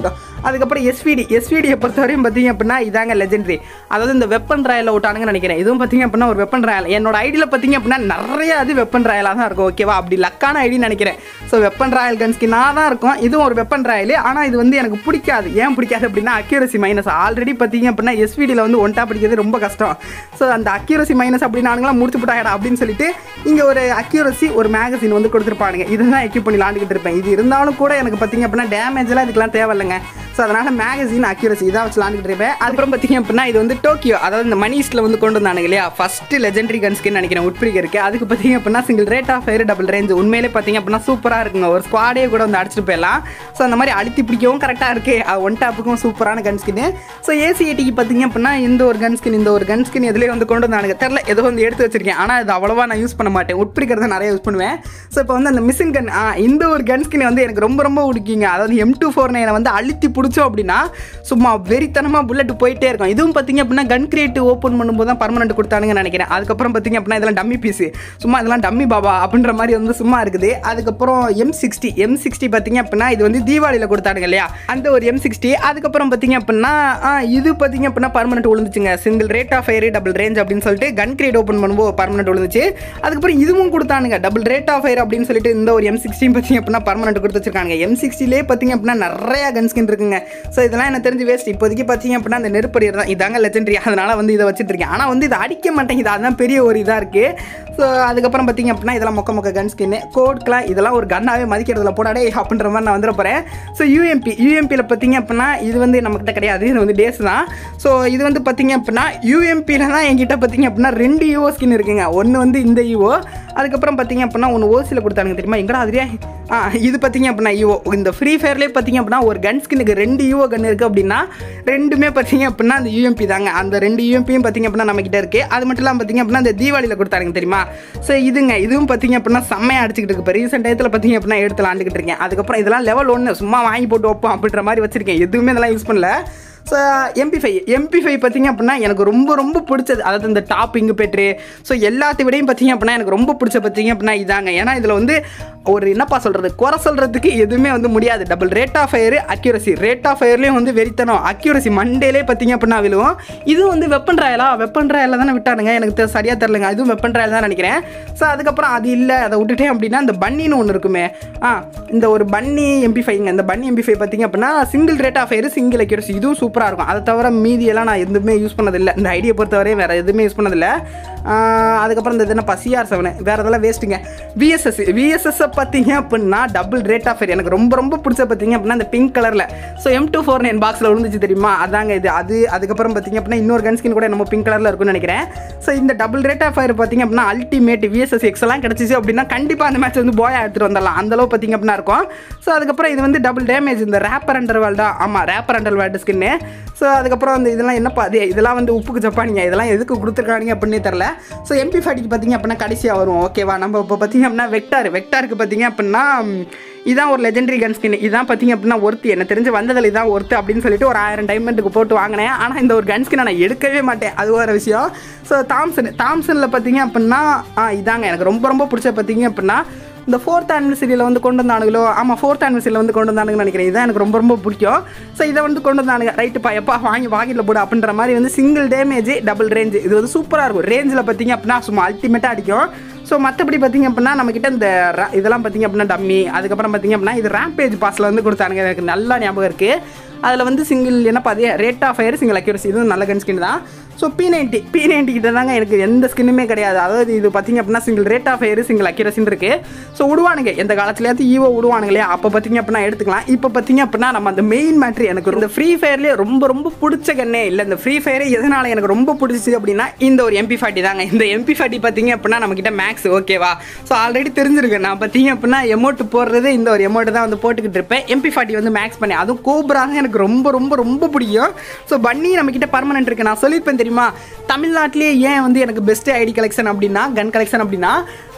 அதுக்கப்புறம் எஸ்விடி எஸ்விடியை பொறுத்தவரையும் பார்த்தீங்க அப்படின்னா இதாங்க லெஜெண்டரி அதாவது இந்த வெப்பன் ராயலில் விட்டானுங்கன்னு நினைக்கிறேன் இதுவும் பார்த்தீங்க அப்படின்னா ஒரு வெப்பன் ராயல் என்னோட ஐடியில் பார்த்தீங்க அப்படின்னா நிறைய அது வெப்பன் ராயலாக தான் இருக்கும் ஓகேவா அப்படி லக்கான ஐடின்னு நினைக்கிறேன் ஸோ வெப்பன் ராயல் கன்ஸ்கின்னாக தான் இருக்கும் இதுவும் ஒரு வெப்பன் ராயல் ஆனால் இது வந்து எனக்கு பிடிக்காது ஏன் பிடிக்காது அப்படின்னா அக்யூரசி மைனஸ் ஆல்ரெடி பார்த்தீங்க அப்படின்னா எஸ்விடியில் வந்து ஒன்ட்டா பிடிக்கிறது ரொம்ப கஷ்டம் ஸோ அந்த அக்யூரசி மைனஸ் அப்படி நானுங்களாம் முடிச்சு போட்டாயடா அப்படின்னு சொல்லிட்டு இங்கே ஒரு அக்யூரசி ஒரு மேகசின் வந்து கொடுத்துருப்பானுங்க இதுதான் எக்யூப் பண்ணி விளாண்டுக்கிட்டு இருப்பேன் இது இருந்தாலும் கூட எனக்கு பார்த்தீங்க அப்படின்னா டேமேஜ்லாம் இதுக்கெல்லாம் தேவையில்லைங்க ஸோ அதனால் மேகசின் அக்யூரசி இதாக வச்சு விளாண்டுக்கிட்டு இருப்பேன் அதுக்கப்புறம் பார்த்தீங்க அப்படின்னா இது வந்து டோக்கியோ அதாவது இந்த மணிஸ்டில் வந்து கொண்டு வந்தானுங்க இல்லையா ஃபஸ்ட்டு லெஜெண்டரி கன்ஸ்கின்னு நினைக்கிறேன் உட்பிரிக்க இருக்கு அதுக்கு பார்த்தீங்க அப்படின்னா single rate of fire double range உண்மையிலே பார்த்தீங்க அப்படின்னா சூப்பராக இருக்குங்க ஒரு ஸ்குவாடே கூட வந்து அடிச்சிட்டு போயிடலாம் ஸோ அந்த மாதிரி அழுத்தி பிடிக்கவும் கரெக்டாக இருக்கு அது ஒன் டாப்புக்கும் சூப்பரான கன்ஸ்கின்னு ஸோ ஏசி ஏடிக்கு பார்த்தீங்க அப்படின்னா இந்த ஒரு கன்ஸ்கின் இந்த ஒரு கன்ஸ்கின் எதுலேயே வந்து கொண்டு வந்தானுங்க தெரில ஏதோ வந்து எடுத்து வச்சிருக்கேன் ஆனால் இது அவ்வளோவா நான் யூஸ் பண்ண மாட்டேன் உட்பிரிக்கிறத நிறைய யூஸ் பண்ணுவேன் ஸோ இப்போ வந்து அந்த மிஷின் கன் இந்த ஒரு கன்ஸ்கின் வந்து எனக்கு ரொம்ப ரொம்ப பிடிக்குங்க அதாவது எம் டூ ஃபோர் நைனை வந்து அழுத்தி பிடிச்சோம் அப்படின்னா சும்மா வெறித்தனமாக புல்லட் போயிட்டே இருக்கும் இதுவும் பார்த்தீங்க அப்படின்னா கன் கிரியேட் ஓப்பன் பண்ணும்போது தான் பர்மனெண்ட் கொடுத்தானுங்கன்னு நினைக்கிறேன் அதுக்கப்புறம் பார்த்தீங்க அப்படின்னா இதெல்லாம் டம்மி பீஸ் சும்மா இதெல்லாம் டம்மி பாபா அப்படின்ற மாதிரி வந்து சும்மா இருக்குது அதுக்கப்புறம் எம் சிக்ஸ்டி எம் சிக்ஸ்டி பார்த்தீங்க அப்படின்னா இது வந்து தீபாவளியில் கொடுத்தானுங்க இல்லையா அந்த ஒரு எம் சிக்ஸ்டி அதுக்கப்புறம் பார்த்தீங்க அப்படின்னா ஆ, இது பார்த்தீங்க அப்படின்னா பர்மனெண்ட் விழுந்துச்சுங்க single rate of fire double range அப்படின்னு சொல்லிட்டு கன் கிரியேட் ஓப்பன் பண்ணும்போது பர்மனெண்ட் விழுந்துச்சு அதுக்கப்புறம் இதுவும் கொடுத்தானுங்க டபுள் ரேட் ஆஃப் ஃபயர் அப்படின்னு சொல்லிட்டு இந்த ஒரு எம் சிக்ஸ்டியும் பார்த்தீங்க அப்படின்னா பர்மனெண்ட் கொடுத்து வச்சிருக்காங்க எம் சிக்ஸ்டிலே பார்த்தீங்க அப்படின்னா நிறைய கன் ஸ்கின் இருக்குங்க ஸோ இதெல்லாம் எனக்கு தெரிஞ்சு வேஸ்ட் இப்போதைக்கு பார்த்தீங்க அப்படின்னா அந்த நெருப்படியர் தான் இதாங்க லெஜெண்டரி அதனால வந்து இதை வச்சுட்டு இருக்கேன் ஆனால் வந்து இது அடிக்க மாட்டேங்குது அதுதான் பெரிய ஒரு இதாக இருக்குது ஸோ அதுக்கப்புறம் பார்த்தீங்க அப்படின்னா இதெல்லாம் மொக்க மொக்க கன் ஸ்கின்னு கோட்கெலாம் இதெல்லாம் ஒரு கன்னாவே மதிக்கிறதுல போடாடே அப்படின்ற மாதிரி நான் வந்துட போகிறேன் ஸோ யூஎம்பி யூஎம்பியில் பார்த்தீங்க அப்படின்னா இது வந்து நம்மக்கிட்ட கிடையாது இது வந்து டேஸ் தான் ஸோ இது வந்து பார்த்தீங்க அப்படின்னா யூஎம்பியில் தான் என்கிட்ட பார்த்தீங்க அப்படின்னா ரெண்டு யூஓ ஸ்கின் இருக்குங்க ஒன்று வந்து இந்த யூஓ அதுக்கப்புறம் பார்த்தீங்க அப்படின்னா ஒன்று ஓசியில் கொடுத்தானுங்க தெரியுமா எங்கடா அதுலேயே ஆ இது பார்த்தீங்க அப்படின்னா யூஓ இந்த ஃப்ரீ ஃபயர்லேயே பார்த்தீங்க அப்படின்னா ஒரு கன் ஸ்கின்னுக்கு ரெண்டு யூஓ கன் இருக்குது அப்படின்னா ரெண்டுமே பார்த்தீங்க அப்படின்னா அந்த யூஎம்பி தாங்க அந்த ரெண்டு யூஎம்பியும் பார்த்தீங்க அப்படின்னா நம்மக்கிட்ட இருக்குது அது மட்டும் இல்லாமல் பார்த்தீங்க அப்படின்னா இந்த தீபாவளியில் கொடுத்தாருங்க தெரியுமா ஸோ இதுங்க இதுவும் பார்த்தீங்க அப்படின்னா செம்மையாக அடிச்சுக்கிட்டு இருக்கு இப்போ ரீசெண்ட் டயத்தில் பார்த்தீங்க அப்படின்னா எடுத்து விளாண்டுக்கிட்டு இருக்கேன் அதுக்கப்புறம் இதெல்லாம் லெவல் ஒன்று சும்மா வாங்கி போட்டு வைப்போம் அப்படின்ற மாதிரி வச்சிருக்கேன் எதுவுமே இதெல்லாம் யூஸ் பண்ணல so MP five MP five பார்த்தீங்க அப்படின்னா எனக்கு ரொம்ப ரொம்ப பிடிச்சது அதாவது இந்த டாப் இங்கு பெற்று ஸோ எல்லாத்தை விடையும் பார்த்தீங்க அப்படின்னா எனக்கு ரொம்ப பிடிச்ச பார்த்தீங்க அப்படின்னா இதாங்க ஏன்னா இதில் வந்து ஒரு என்னப்பா சொல்கிறது குறை சொல்கிறதுக்கு எதுவுமே வந்து முடியாது double rate of fire accuracy rate of ஃபயர்லேயும் வந்து வெறித்தனம் அக்யூரசி மண்டேலே பார்த்தீங்க அப்படின்னா விழுவும் இதுவும் வந்து வெப்பன் ராயலா வெப்பன் ராயலில் தானே விட்டானுங்க எனக்கு தெ- சரியா தெரிலங்க அதுவும் வெப்பன் ராயல் தான் நினைக்கிறேன் ஸோ அதுக்கப்புறம் அது இல்லை அதை விட்டுட்டேன் அப்படின்னா இந்த பன்னின்னு ஒன்று இருக்குமே ஆ இந்த ஒரு பன்னி எம்பி ஃபைவ்ங்க இந்த பன்னி எம்பி ஃபைவ் பார்த்தீங்க அப்படின்னா single rate of fire single accuracy இதுவும் சூப்பராக இருக்கும் அதை தவிர மீதியெல்லாம் நான் எதுவுமே யூஸ் பண்ணதில்லை இந்த ஐடியா பொறுத்தவரை வேறு எதுவுமே யூஸ் பண்ணதில்லை ஆ, அதுக்கப்புறம் இந்த என்னப்பா சிஆர் செவனு வேறு இதெல்லாம் வேஸ்ட்டுங்க விஎஸ்எஸ் விஎஸ்எஸ்ஸை பார்த்தீங்க அப்படின்னா டபுள் ரேட் ஆஃப் ஃபயர் எனக்கு ரொம்ப ரொம்ப பிடிச்ச பார்த்தீங்க அப்படின்னா இந்த பிங்க் கலரில் so M two four nine பாக்ஸில் விழுந்துச்சு தெரியுமா அதாங்க இது அது அதுக்கப்புறம் பார்த்தீங்க அப்படின்னா இன்னொரு கன் ஸ்கின் கூட நம்ம பிங்க் கலரில் இருக்கும்னு நினைக்கிறேன் ஸோ இந்த டபுள் ரேட் ஆஃப் ஃபயர் பார்த்தீங்க அப்படின்னா அல்டிமேட் விஎஸ்எஸ் எக்ஸ் எல்லாம் கிடச்சிச்சு அப்படின்னா கண்டிப்பாக அந்த மேட்ச் வந்து போயா எடுத்துகிட்டு வந்துடலாம் அந்த அளவு பார்த்தீங்க அப்படின்னா இருக்கும் ஸோ அதுக்கப்புறம் இது வந்து டபுள் டேமேஜ் இந்த ரேப்பர் அண்டர் வேல்டா ஆமாம் ரேப்பர் அண்டர் வேல்டு ஸ்கின்னு ஸோ அதுக்கப்புறம் அந்த இதெல்லாம் என்னப்பா அது இதெல்லாம் வந்து உப்புக்கு ஜப்பானிங்க இதெல்லாம் எதுக்கு கொடுத்துருக்காங்க அப்படின்னே தெரில ஸோ எம்பி ஃபார்ட்டிக்கு பார்த்தீங்க அப்படின்னா கடைசியாக வரும் ஓகேவா நம்ம இப்போ பார்த்தீங்க அப்படின்னா வெக்டார் வெக்டாருக்கு பார்த்தீங்க அப்படின்னா ம், இதான் ஒரு லெஜெண்டரி கன் ஸ்கின் இதான் பார்த்தீங்க அப்படின்னா ஒருத்தி எனக்கு தெரிஞ்சு வந்ததில் இதான் ஒருத்து அப்படின்னு சொல்லிட்டு ஒரு ஆயிரம் டைமண்டுக்கு போட்டு வாங்கினேன் ஆனால் இந்த ஒரு கன் ஸ்கினை நான் எடுக்கவே மாட்டேன் அது ஒரு விஷயம் ஸோ தாம்சன் தாம்சனில் பார்த்தீங்க அப்படின்னா ஆ, இதாங்க எனக்கு ரொம்ப ரொம்ப பிடிச்ச பார்த்தீங்க அப்படின்னா இந்த ஃபோர்த் ஆனிவர்சரியில் வந்து கொண்டு வந்தானுங்களோ ஆமாம் ஃபோர்த் ஆனிவர்சரியில் வந்து கொண்டு வந்தானுங்கன்னு நினைக்கிறேன் இதான் எனக்கு ரொம்ப ரொம்ப பிடிக்கும் ஸோ இதை வந்து கொண்டு வந்தானுங்க ரைட்டுப்பா எப்பா வாங்கி வாங்கில போடு அப்படின்ற மாதிரி வந்து சிங்கிள் டேமேஜ் டபுள் ரேஞ்சு இது வந்து சூப்பராக இருக்கும் ரேஞ்சில் பார்த்தீங்க அப்படின்னா சும்மா அல்டிமேட்டாக அடிக்கும் ஸோ மற்றபடி பார்த்தீங்க அப்படின்னா நம்மக்கிட்ட இந்த ra- இதெல்லாம் பார்த்தீங்க அப்படின்னா டம்மி அதுக்கப்புறம் பார்த்தீங்க அப்படின்னா இது ரேம்பேஜ் பாஸில் வந்து கொடுத்தானுங்க எனக்கு நல்லா ஞாபகம் இருக்குது அதில் வந்து சிங்கிள் என்ன பாதி rate of fire single accuracy இதுவும் நல்ல கன் ஸ்கின் தான் so P ninety P ninety கிட்ட தாங்க எனக்கு எந்த ஸ்கின்னுமே கிடையாது அதாவது இது பார்த்தீங்க அப்படின்னா single rate of fire single அக்யூரசின்னு இருக்கு ஸோ விடுவானுங்க எந்த காலத்துலேயாவது ஈவோ விடுவானுங்க இல்லையா அப்போ பார்த்தீங்க அப்படின்னா எடுத்துக்கலாம் இப்போ பார்த்தீங்க அப்படின்னா நம்ம அந்த மெயின் மேட்ரு எனக்கு இந்த ஃப்ரீ ஃபயர்லேயே ரொம்ப ரொம்ப பிடிச்ச கண்ணே இல்லை இந்த ஃப்ரீ ஃபயரே எதனால எனக்கு ரொம்ப பிடிச்சிச்சு அப்படின்னா இந்த ஒரு எம்பி ஃபார்ட்டி தாங்க இந்த எம்பி ஃபார்ட்டி பார்த்தீங்க அப்படின்னா நம்மக்கிட்ட மேக்ஸ் ஓகேவா ஸோ ஆல்ரெடி தெரிஞ்சிருக்கு நான் பார்த்தீங்க அப்படின்னா எமௌண்ட் போடுறது இந்த ஒரு எமௌண்ட் தான் வந்து போட்டுக்கிட்டு இருப்பேன் எம்பி ஃபார்ட்டி வந்து மேக்ஸ் பண்ணி அதுவும் கோப்ரா தான் எனக்கு ரொம்ப ரொம்ப ரொம்ப பிடிக்கும் ஸோ பன்னி நம்மக்கிட்ட பர்மனெண்ட் இருக்கு நான் சொல்லியிருப்பேன் தெரியுமா தமிழ்நாட்டிலேயே ஏன் வந்து எனக்கு பெஸ்ட் ஐடி கலெக்ஷன் அப்படின்னா கன் கலெக்ஷன் அப்படின்னா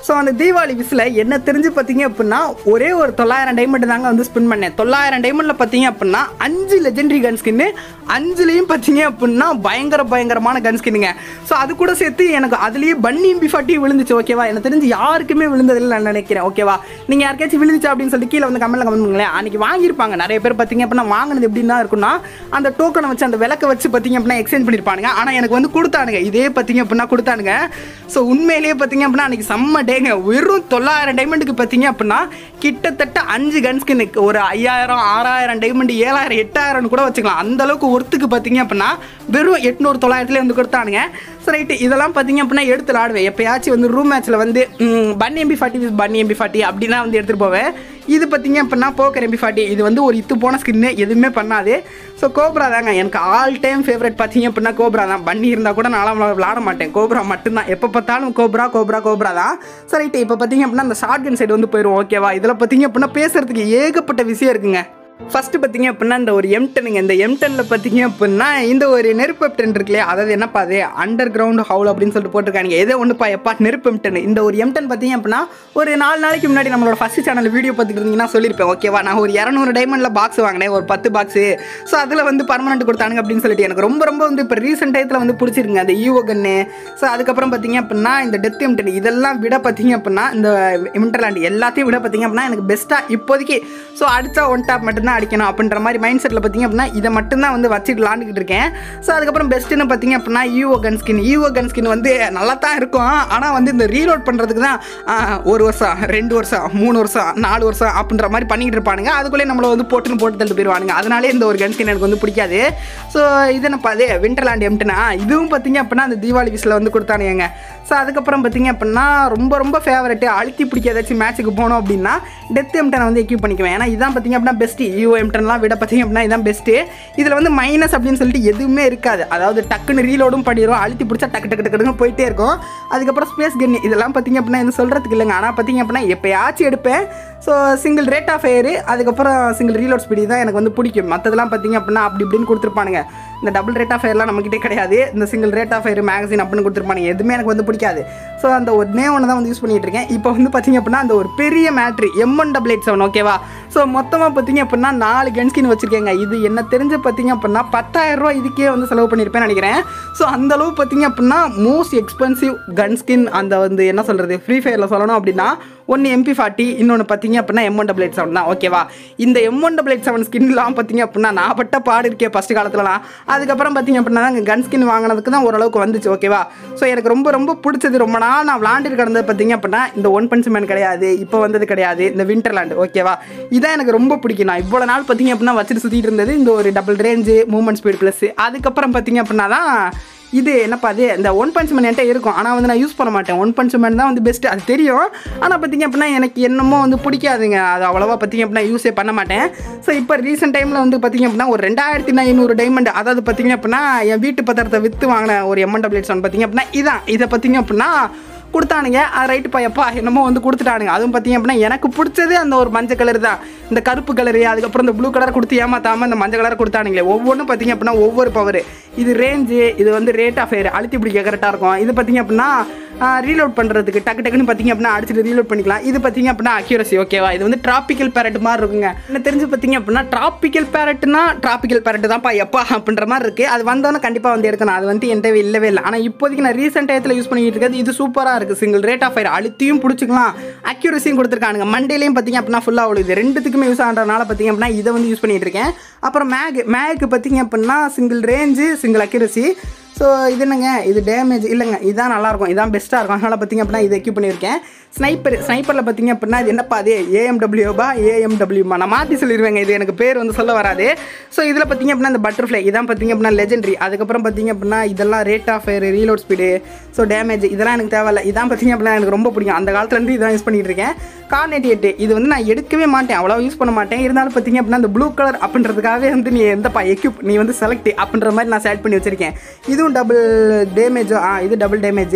ஸோ அந்த தீபாவளி விசில் என்ன தெரிஞ்சு பார்த்தீங்க அப்படின்னா ஒரே ஒரு தொள்ளாயிரம் டைமண்ட் தாங்க வந்து ஸ்பின் பண்ணேன் தொள்ளாயிரம் டைமண்டில் பார்த்தீங்க அப்படின்னா அஞ்சு லெஜெண்டரி கன் ஸ்கின்னு அஞ்சுலேயும் பார்த்தீங்க அப்படின்னா பயங்கர பயங்கரமான கன் ஸ்கின்னுங்க ஸோ அது கூட சேர்த்து எனக்கு அதுலேயே பன்னி பிஃபாட்டி விழுந்துச்சு ஓகேவா எனக்கு தெரிஞ்சு யாருக்குமே விழுந்ததில்லை நான் நினைக்கிறேன் ஓகேவா நீங்கள் யாருக்காச்சும் விழுந்துச்சு அப்படின்னு சொல்லி கீழே வந்து கமெண்ட்ல கமெண்ட் பண்ணுங்களேன் அன்றைக்கி வாங்கியிருப்பாங்க நிறைய பேர் பார்த்தீங்க அப்படின்னா வாங்கினது எப்படின்னா இருக்குன்னா அந்த டோக்கனை வச்சு அந்த விளக்க வச்சு பார்த்தீங்க அப்படின்னா எக்ஸ்சேஞ்ச் பண்ணியிருப்பானுங்க ஆனால் எனக்கு வந்து கொடுத்தானுங்க இதே பார்த்தீங்க அப்படின்னா கொடுத்தானுங்க ஸோ உண்மையிலேயே பார்த்தீங்க அப்படின்னா அன்றைக்கி செம்ம டேங்க வெறும் தொள்ளாயிரம் டைமண்டுக்கு பார்த்தீங்க அப்படின்னா கிட்டத்தட்ட அஞ்சு கன் ஸ்கின்னுக்கு ஒரு ஐயாயிரம் ஆறாயிரம் டைமண்ட் ஏழாயிரம் எட்டாயிரம் கூட வச்சுக்கலாம் அந்த அளவுக்கு ஒருத்துக்கு பார்த்தீங்க அப்படின்னா வெறும் எட்நூறு தொள்ளாயிரத்துல வந்து கொடுத்தானுங்க ஸோ ரைட்டு இதெல்லாம் பார்த்தீங்க அப்படின்னா எடுத்து விளாடுவேன் எப்பயாச்சும் வந்து ரூம் மேட்ச்சில் வந்து fun MP forty with fun MP forty அப்படின்னா வந்து எடுத்துகிட்டு போவேன் இது பார்த்தீங்க அப்படின்னா போக்கர் எம்பி ஃபார்ட்டி இது வந்து ஒரு இத்து போன ஸ்கின்னு எதுவுமே பண்ணாது ஸோ கோப்ரா தாங்க எனக்கு ஆல் டைம் ஃபேவரட் பார்த்தீங்க அப்படின்னா கோப்ரா தான் பண்ணி இருந்தால் கூட நான்லாம் விளாட மாட்டேன் கோப்ரா மட்டும்தான் எப்போ பார்த்தாலும் கோப்ரா கோப்ரா கோப்ரா தான் ஸோ ரைட்டு இப்போ பார்த்தீங்க அப்படின்னா அந்த ஷார்ட் கன் சைடு வந்து போயிடும் ஓகேவா இதில் பார்த்தீங்க அப்படின்னா பேசுறதுக்கு ஏகப்பட்ட விஷயம் இருக்குங்க ஃபஸ்ட்டு பார்த்தீங்க அப்படின்னா இந்த ஒரு எம்டனுங்க இந்த எம்டனில் பார்த்தீங்க அப்படின்னா இந்த ஒரு நெருப்பு எம்டன் இருக்கு இல்லையா அதாவது என்னப்பா அது அண்டர் கிரவுண்ட் ஹவுல் அப்படின்னு சொல்லிட்டு போட்டிருக்காங்க எதோ ஒன்றுப்பா எப்பா நெருப்பு எம்டன் இந்த ஒரு எம்டன் பார்த்தீங்க அப்படின்னா ஒரு நாலு நாளைக்கு முன்னாடி நம்மளோட ஃபஸ்ட் சேனல் வீடியோ பார்த்துட்டு இருந்தீங்கன்னா சொல்லியிருப்பேன் ஓகேவா நான் ஒரு இரநூறு டைமண்டில் பாக்ஸ் வாங்கினேன் ஒரு பத்து பாக்ஸு ஸோ அதில் வந்து பர்மனெண்ட் கொடுத்தானுங்க அப்படின்னு சொல்லிட்டு எனக்கு ரொம்ப ரொம்ப வந்து இப்போ ரீசெண்ட் டயத்தில் வந்து பிடிச்சிருங்க அந்த ஈவோ கன்னு ஸோ அதுக்கப்புறம் பார்த்தீங்க அப்படின்னா இந்த டெத் எம்டன் இதெல்லாம் விட பார்த்தீங்க அப்படின்னா இந்த இன்டர்லாண்ட் எல்லாத்தையும் விட பார்த்தீங்க அப்படின்னா எனக்கு பெஸ்ட்டாக இப்போதைக்கு ஸோ அடித்தா ஒன் டாப் மட்டும்தான் அடிக்கணும் அப்படின்ற மாதிரி மைண்ட் செட்டில் பார்த்தீங்க அப்படின்னா இதை மட்டும்தான் வந்து வச்சுட்டு விளாண்டுக்கிட்டு இருக்கேன் ஸோ அதுக்கப்புறம் பெஸ்ட்டுன்னு பார்த்தீங்க அப்படின்னா ஈவோ கன் ஸ்கின் ஈவோ கன் ஸ்கின் வந்து நல்லா தான் இருக்கும் ஆனால் வந்து இந்த ரீலோட் பண்ணுறதுக்கு தான் ஆ, ஒரு வருஷம் ரெண்டு வருஷம் மூணு வருஷம் நாலு வருஷம் அப்படின்ற மாதிரி பண்ணிக்கிட்டு இருப்பானுங்க அதுக்குள்ளே நம்மளை வந்து போட்டுன்னு போட்டு தள்ளிட்டு போயிடுவானுங்க அதனாலே இந்த ஒரு கன் ஸ்கின் எனக்கு வந்து பிடிக்காது ஸோ இது என்னப்பா அது விண்டர்லாண்ட் எம்ட்டுனா இதுவும் பார்த்தீங்க அப்படின்னா அந்த தீபாவளி விசில் வந்து கொடுத்தானுங்க ஸோ அதுக்கப்புறம் பார்த்தீங்க அப்படின்னா ரொம்ப ரொம்ப ஃபேவரெட்டு அழுத்தி பிடிக்க ஏதாச்சும் மேட்ச்சுக்கு போனோம் அப்படின்னா டெத் எம்டனை வந்து எக்யூப் பண்ணிக்குவேன் ஏன்னா இதான் பார்த்தீங்க அப்படின்னா பெஸ்ட்டு யூ எம்டன்லாம் விட பார்த்தீங்க அப்படின்னா இதான் பெஸ்ட்டு இதில் வந்து மைனஸ் அப்படின்னு சொல்லிட்டு எதுவுமே இருக்காது அதாவது டக்குன்னு ரீலோடும் பண்ணிடும் அழுத்தி பிடிச்சா டக்கு டக்கு டக்குன்னு போயிட்டே இருக்கும் அதுக்கப்புறம் ஸ்பேஸ் கன் இதெல்லாம் பார்த்தீங்க அப்படின்னா இது சொல்கிறதுக்கு இல்லைங்க ஆனால் பார்த்தீங்க அப்படின்னா எப்போயாச்சும் எடுப்பேன் so single rate of fire அதுக்கப்புறம் சிங்கிள் ரீலோட் ஸ்பீடு தான் எனக்கு வந்து பிடிக்கும் மற்றதெல்லாம் பார்த்தீங்க அப்படின்னா அப்படி இப்படின்னு கொடுத்துருப்பானுங்க இந்த டபுள் ரேட் ஆஃப் ஃபயர்லாம் நம்மக்கிட்டே கிடையாது இந்த single rate of fire magazine அப்படின்னு கொடுத்துருப்பானுங்க எதுவுமே எனக்கு வந்து பிடிக்காது ஸோ அந்த ஒன்னே ஒன்று தான் வந்து யூஸ் பண்ணிட்டு இருக்கேன் இப்போ வந்து பார்த்தீங்க அப்படின்னா அந்த ஒரு பெரிய மேட்ரி M one double eight seven ஓகேவா ஸோ மொத்தமாக பார்த்தீங்க அப்படின்னா நாலு கன்ஸ்கின் வச்சிருக்கேங்க இது என்ன தெரிஞ்ச பார்த்தீங்க அப்படின்னா பத்தாயிரம் ரூபா இதுக்கே வந்து செலவு பண்ணியிருப்பேன்னு நினைக்கிறேன் ஸோ அந்த அளவு பார்த்தீங்க அப்படின்னா மோஸ்ட் எக்ஸ்பென்சிவ் கன் ஸ்கின் அந்த வந்து என்ன சொல்கிறது ஃப்ரீ ஃபயரில் சொல்லணும் அப்படின்னா ஒன்று எம்பி ஃபார்ட்டி இன்னொன்று பார்த்தீங்க அப்படின்னா M one double eight seven தான் ஓகேவா இந்த M one double eight seven ஸ்கின்லாம் பார்த்தீங்க அப்படின்னா நான் பட்ட பாடு இருக்கே ஃபஸ்ட் காலத்துலலாம் அதுக்கப்புறம் பார்த்தீங்க அப்படின்னா தான் கன் ஸ்கின் வாங்கினதுக்கு தான் ஓரளவுக்கு வந்துச்சு ஓகேவா ஸோ எனக்கு ரொம்ப ரொம்ப பிடிச்சது ரொம்ப நாள் நான் விளாண்டுட்டு கிடந்தது பார்த்தீங்க அப்படின்னா இந்த ஒன் பஞ்ச் மேன் கிடையாது இப்போ வந்தது கிடையாது இந்த விண்டர்லாண்ட் ஓகேவா இதான் எனக்கு ரொம்ப பிடிக்கும் நான் இவ்வளோ நாள் பார்த்தீங்க அப்படின்னா வச்சுட்டு சுற்றிட்டு இருந்தது இந்த ஒரு double range movement speed plus அதுக்கப்புறம் பார்த்தீங்க அப்படின்னா தான் இது என்னப்பா அது இந்த ஒன் பஞ்ச் மேன் என்கிட்ட இருக்கும் ஆனால் வந்து நான் யூஸ் பண்ண மாட்டேன் ஒன் பஞ்ச் மேன் தான் வந்து பெஸ்ட்டு அது தெரியும் ஆனால் பார்த்தீங்க அப்படின்னா எனக்கு என்னமோ வந்து பிடிக்காதுங்க அது அவ்வளோவா பார்த்தீங்க அப்படின்னா யூஸே பண்ண மாட்டேன் ஸோ இப்போ ரீசெண்ட் டைமில் வந்து பார்த்தீங்க அப்படின்னா ஒரு ரெண்டாயிரத்தி ஐநூறு டைமண்ட் அதாவது பார்த்தீங்க அப்படின்னா என் வீட்டு பத்திரத்தை விற்று வாங்கின ஒரு எம்என் டபிள்யூட்ஸ் ஒன் பார்த்தீங்க அப்படின்னா இதான் இதை பார்த்தீங்க அப்படின்னா கொடுத்தானுங்க அது ரைட்டுப்பா எப்பா என்னமோ வந்து கொடுத்துட்டானுங்க அதுவும் பார்த்தீங்க அப்படின்னா எனக்கு பிடிச்சது அந்த ஒரு மஞ்சள் கலர் தான் இந்த கருப்பு கலரு அதுக்கப்புறம் இந்த ப்ளூ கலர் கொடுத்து ஏமாத்தாமல் இந்த மஞ்சள் கலர் கொடுத்தானுங்களே ஒவ்வொன்றும் பார்த்தீங்க அப்படின்னா ஒவ்வொரு பவர் இது ரேஞ்சு இது வந்து ரேட் ஆஃப் ஃபயர் அழுத்தி பிடிக்க கரெக்டாக இருக்கும் இது பார்த்தீங்க அப்படின்னா ரீலோட் பண்ணுறதுக்கு டக்கு டக்குன்னு பார்த்தீங்க அப்படின்னா அடிச்சுட்டு ரீலோட் பண்ணிக்கலாம் இது பார்த்தீங்க அப்படின்னா அக்யூரசி ஓகேவா இது வந்து டிராபிக்கல் பேரட் மாதிரி இருக்குங்க என்ன தெரிஞ்சு பார்த்தீங்க அப்படின்னா டிராபிக்கல் பேரட்னா டிராபிக்கல் பேரட் தான்ப்பா எப்பா அப்படின்ற மாதிரி இருக்குது அது வந்தோன்னே கண்டிப்பாக வந்து எடுக்கணும் அது வந்து என்கிட்ட இல்லவே இல்லை ஆனால் இப்போதைக்கு நான் ரீசெண்ட் டயத்தில் யூஸ் பண்ணிட்டு இருக்கிறது இது சூப்பராக இருக்குது சிங்கிள் ரேட் ஆஃப் ஃபயர் அழுத்தியும் பிடிச்சிக்கலாம் அக்யூரஸியும் கொடுத்துருக்கானுங்க மண்டேலையும் பார்த்தீங்க அப்படின்னா ஃபுல்லாக அவ்வளோ இது ரெண்டுத்துக்குமே யூஸ் ஆகிறதுனால பார்த்தீங்க அப்படின்னா இதை வந்து யூஸ் பண்ணிட்டு இருக்கேன் அப்புறம் மேக் மேக்கு பார்த்தீங்க அப்படின்னா single range single accuracy so இது என்னங்க இது டேமேஜ் இல்லைங்க இதுதான் நல்லாயிருக்கும் இதான் பெஸ்ட்டாக இருக்கும் அதனால் பார்த்தீங்க அப்படின்னா இதை எக்யூப் பண்ணியிருக்கேன் ஸ்னைப்பர் ஸ்னைப்பரில் பார்த்தீங்க அப்படின்னா இது என்னப்பா அது ஏஎம்டபிள்யூபா ஏஎம்டபிள்யூமா நான் மாற்றி சொல்லிடுவேங்க இது எனக்கு பேர் வந்து சொல்ல வராது ஸோ இதில் பார்த்தீங்க அப்படின்னா இந்த பட்டர்ஃப்ளை இதான் பார்த்தீங்க அப்படின்னா லெஜெண்டரி அதுக்கப்புறம் பார்த்தீங்க அப்படின்னா இதெல்லாம் rate of fire reload speed so damage இதெல்லாம் எனக்கு தேவையில்ல இதான் பார்த்தீங்க அப்படின்னா எனக்கு ரொம்ப பிடிக்கும் அந்த காலத்துலேருந்து இதான் யூஸ் பண்ணிட்டு இருக்கேன் கார் நைன்டி எட்டு இது வந்து நான் எடுக்கவே மாட்டேன் அவ்வளோ யூஸ் பண்ண மாட்டேன் இருந்தாலும் பார்த்தீங்க அப்படின்னா இந்த ப்ளூ கலர் அப்படின்றதுக்காகவே வந்து நீ எந்தப்பா எக்யூப் நீ வந்து செலக்ட் அப்படின்ற மாதிரி நான் செலக்ட் பண்ணி வச்சிருக்கேன் இதுவும் டபுள் டேமேஜோ ஆ இது டபுள் டேமேஜ்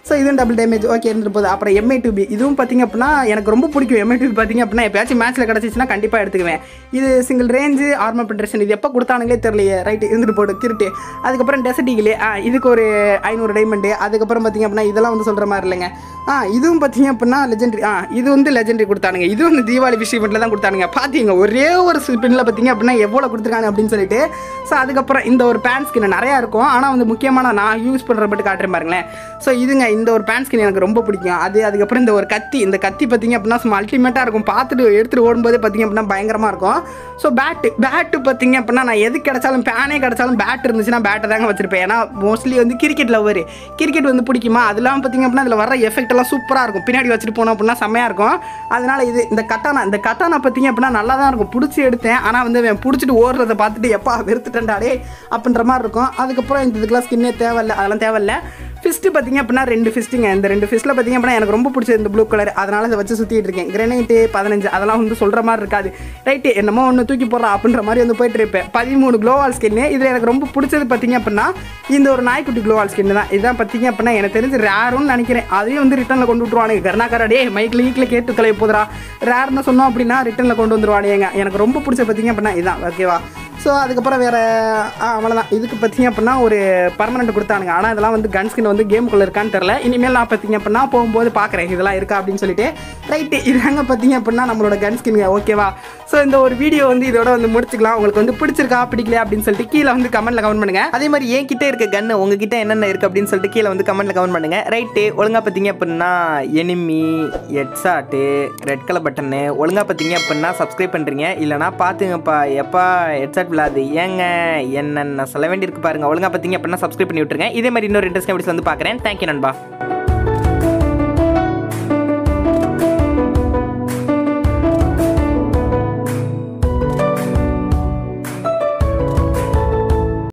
ஸோ இதுவும் டபுள் டேமேஜ் ஓகே இருந்துட்டு போகுது அப்புறம் எம்ஐ டூபி இதுவும் பார்த்தீங்க அப்படின்னா எனக்கு ரொம்ப பிடிக்கும் எம்ஐ டூபி பார்த்தீங்க அப்படின்னா எப்பயாச்சும் மேட்ச்சில் கிடச்சிச்சுன்னா கண்டிப்பாக எடுத்துக்குவேன் இது சிங்கிள் ரேஞ்சு ஆர்மர் பெட்ரேஷன் இது எப்போ கொடுத்தானுங்களே தெரியலையே ரைட்டு இருந்துட்டு போடு திருட்டு அதுக்கப்புறம் டெசர்டிகிலே ஆ இதுக்கு ஒரு ஐநூறு டைமண்டு அதுக்கப்புறம் பார்த்தீங்க அப்படின்னா இதெல்லாம் வந்து சொல்கிற மாதிரி இல்லைங்க ஆ இதுவும் பார்த்தீங்க அப்படின்னா லெஜெண்டரி ஆ இது வந்து லெஜெண்டரி கொடுத்தானுங்க இது வந்து தீபாவளி விஷ் இவெண்ட்டில் தான் கொடுத்தானுங்க பார்த்தீங்க ஒரே ஒரு ஸ்பின்னில் பார்த்தீங்க அப்படின்னா எவ்வளோ கொடுத்துருக்காங்க அப்படின்னு சொல்லிட்டு ஸோ அதுக்கப்புறம் இந்த ஒரு பேண்ட் ஸ்கின் நிறையா இருக்கும் ஆனால் வந்து முக்கியமான நான் யூஸ் பண்ணுற மட்டும் காட்டுறேன் பாருங்களேன் ஸோ இதுங்க இந்த ஒரு பேண்ட் ஸ்கின் எனக்கு ரொம்ப பிடிக்கும் அது அதுக்கப்புறம் இந்த ஒரு கத்தி இந்த கத்தி பார்த்தீங்க அப்படின்னா சும்மா அல்டிமேட்டாக இருக்கும் பார்த்துட்டு எடுத்துகிட்டு ஓடும்போதே பார்த்தீங்க அப்படின்னா பயங்கரமாக இருக்கும் ஸோ பேட்டு பேட்டு பார்த்தீங்க அப்படின்னா நான் எது கிடைச்சாலும் பேனே கிடைச்சாலும் பேட் இருந்துச்சுன்னா பேட்டை தாங்க வச்சிருப்பேன் ஏன்னா மோஸ்ட்லி வந்து கிரிக்கெட் லவர் கிரிக்கெட் வந்து பிடிக்குமா அது இல்லாமல் பார்த்தீங்க அப்படின்னா அதில் வர எஃபெக்ட் எல்லாம் சூப்பராக இருக்கும் பின்னாடி வச்சுட்டு போனோம் அப்படின்னா செம்மையாக இருக்கும் அதனால இது இந்த கட்டானா இந்த கட்டானா பார்த்தீங்க அப்படின்னா நல்லா தான் இருக்கும் பிடிச்சி எடுத்தேன் ஆனால் வந்து அவன் பிடிச்சிட்டு ஓடுறத பார்த்துட்டு எப்பா வெறுத்துட்டேன்டாடே அப்படின்ற மாதிரி இருக்கும் அதுக்கப்புறம் இந்த இதுக்கெல்லாம் ஸ்கின்னே தேவையில்ல அதெல்லாம் தேவையில்ல ஃபிஸ்ட்டு பார்த்தீங்க அப்படின்னா ரெண்டு ஃபிஸ்ட்டுங்க இந்த ரெண்டு ஃபிஸ்ட்டில் பார்த்தீங்க அப்படின்னா எனக்கு ரொம்ப பிடிச்சது இந்த ப்ளூ கலர் அதனால இதை வச்சு சுற்றிட்டு இருக்கேன் கிரனைட்டு பதினஞ்சு அதெல்லாம் வந்து சொல்கிற மாதிரி இருக்காது ரைட்டு என்னமோ ஒன்று தூக்கி போடுறா அப்படின்ற மாதிரி வந்து போயிட்டு இருப்பேன் பதிமூணு க்ளோவால் ஸ்கின்னு இதில் எனக்கு ரொம்ப பிடிச்சது பார்த்தீங்க அப்படின்னா இந்த ஒரு நாய்க்குட்டி க்ளோவால் ஸ்கின் தான் இதான் பார்த்தீங்க அப்படின்னா எனக்கு தெரிஞ்சு ரேருன்னு நினைக்கிறேன் அதையும் வந்து ரிட்டனில் கொண்டு விட்ருவானுங்க கருணாகரடே மைக்கில் வீக்கில் கேட்டு கலைய போதுரா ரேர்னு சொன்னோம் அப்படின்னா ரிட்டனில் கொண்டு வந்துருவானுங்க எனக்கு ரொம்ப பிடிச்ச பார்த்தீங்க அப்படின்னா இதான் ஓகேவா ஸோ அதுக்கப்புறம் வேறு அவ்வளோதான் இதுக்கு பார்த்தீங்க அப்படின்னா ஒரு பர்மனெண்ட் கொடுத்தானுங்க ஆனால் இதெல்லாம் வந்து கன் ஸ்கின் வந்து கேமுக்குள்ளே இருக்கான்னு தெரில இனிமேல் நான் பார்த்தீங்க அப்படின்னா போகும்போது பார்க்குறேன் இதெல்லாம் இருக்கா அப்படின்னு சொல்லிட்டு ரைட்டு இதாங்க பார்த்தீங்க அப்படின்னா நம்மளோட கன் ஸ்கின்ங்க ஓகேவா ஸோ இந்த ஒரு வீடியோ வந்து இதோட வந்து முடிச்சுக்கலாம் உங்களுக்கு வந்து பிடிச்சிருக்கா பிடிக்கல அப்படின்னு சொல்லிட்டு கீழே வந்து கமெண்ட்டில் கமெண்ட் பண்ணுங்க அதே மாதிரி என் கிட்ட இருக்க கன்று உங்ககிட்ட என்னென்ன இருக்குது அப்படின்னு சொல்லிட்டு கீழே வந்து கமெண்ட்டில் கமெண்ட் பண்ணுங்க ரைட்டு ஒழுங்காக பார்த்தீங்க அப்படின்னா enemy headshot red colour button ஒழுங்காக பார்த்தீங்க அப்படின்னா சப்ஸ்கிரைப் பண்ணுறீங்க இல்லைனா பார்த்துங்கப்பா எப்பா ஹெட்செட் விழாது ஏங்க என்னென்ன சொல்ல வேண்டியிருக்கு பாருங்க ஒழுங்காக பார்த்தீங்க அப்படின்னா சப்ஸ்கிரைப் பண்ணி விட்டுருங்க இதே மாதிரி இன்னொரு இன்ட்ரெஸ்ட் வந்து பார்க்குறேன் தேங்க்யூ நண்பா